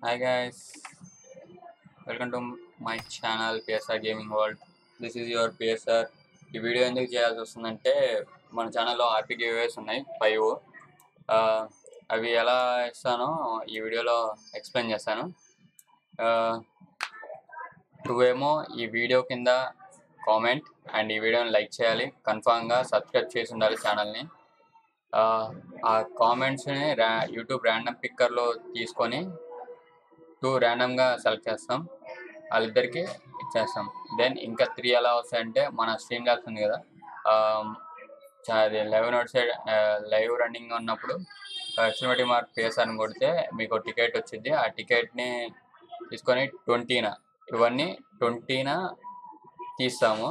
Hi guys, welcome to my channel PSR Gaming World. This is your PSR. ఈ video ఎందుకు చేయాల్సి వస్తుందంటే మన ఛానల్లో ఆర్పీ గివేస్ ఉన్నాయి ఫైవ్ అవి ఎలా ఇస్తానో ఈ వీడియోలో ఎక్స్ప్లెయిన్ చేస్తాను టూ ఏమో ఈ వీడియో కింద కామెంట్ అండ్ ఈ వీడియోని లైక్ చేయాలి కన్ఫామ్గా సబ్స్క్రైబ్ చేసి ఉండాలి ఛానల్ని ఆ కామెంట్స్ని ర్యా యూట్యూబ్ ర్యాండమ్ పిక్కర్లో తీసుకొని టూ ర్యాండమ్గా సెలెక్ట్ చేస్తాం వాళ్ళిద్దరికి ఇచ్చేస్తాం దెన్ ఇంకా త్రీ ఎలా వస్తాయంటే మన స్ట్రీమ్ ల్యాబ్స్ ఉంది కదా ఆ, చా- అది live note side live running ఉన్నప్పుడు ఎక్స్ట్రిమిటీ మార్క్ పేస్ అని కొడితే మీకు టికెట్ వచ్చింది ఆ టికెట్ని తీసుకొని ట్వంటీన ఇవన్నీ ట్వంటీన తీస్తాము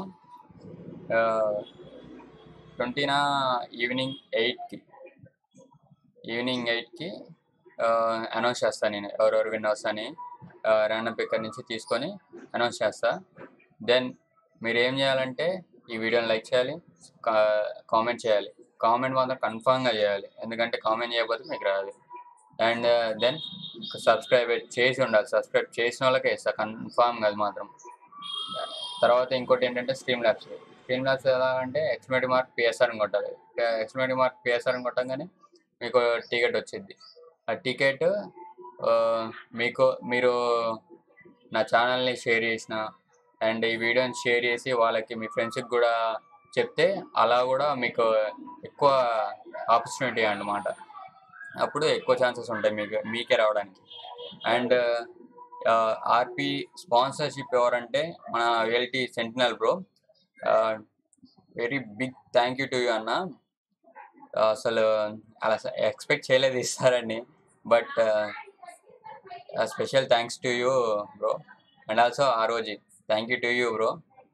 ట్వంటీన ఈవినింగ్ ఎయిట్కి ఈవినింగ్ ఎయిట్కి అనౌన్స్ చేస్తాను నేను ఎవరెవరు విన్నర్స్ అని ర్యాండమ్ పిక్కర్ నుంచి తీసుకొని అనౌన్స్ చేస్తా దెన్ మీరు ఏం చేయాలంటే ఈ వీడియోని లైక్ చేయాలి కామెంట్ చేయాలి కామెంట్ మాత్రం కన్ఫామ్గా చేయాలి ఎందుకంటే కామెంట్ చేయకపోతే మీకు రాదు అండ్ దెన్ సబ్స్క్రైబ్ చేసి ఉండాలి సబ్స్క్రైబ్ చేసిన వాళ్ళకే ఇస్తా కన్ఫామ్గా అది మాత్రం తర్వాత ఇంకోటి ఏంటంటే స్ట్రీమ్ ల్యాబ్స్ స్ట్రీమ్ ల్యాబ్స్ ఎలా అంటే ఎక్స్మెటి మార్క్ పిఎస్ఆర్ అని కొట్టాలి ఎక్స్మెటి మార్క్ పిఎస్ఆర్ అని కొట్టంగానే మీకు టికెట్ వచ్చింది ఆ టికెట్ మీకు మీరు నా ఛానల్ని షేర్ చేసిన అండ్ ఈ వీడియోని షేర్ చేసి వాళ్ళకి మీ ఫ్రెండ్స్కి కూడా చెప్తే అలా కూడా మీకు ఎక్కువ ఆపర్చునిటీ అన్నమాట అప్పుడు ఎక్కువ ఛాన్సెస్ ఉంటాయి మీకు మీకే రావడానికి అండ్ ఆర్పి స్పాన్సర్షిప్ ఎవరంటే మన realty sentinel bro very big thank you to you అన్న అసలు అలా ఎక్స్పెక్ట్ చేయలేదు ఇస్తారని but special thanks to you bro and also ఆ రోజు thank you to you bro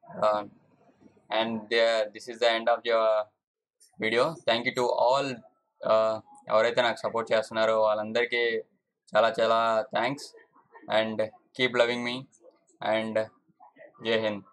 and this is the end of your video thank you to all ఎవరైతే నాకు support చేస్తున్నారో వాళ్ళందరికీ చాలా చాలా thanks and keep loving me and Jai Hind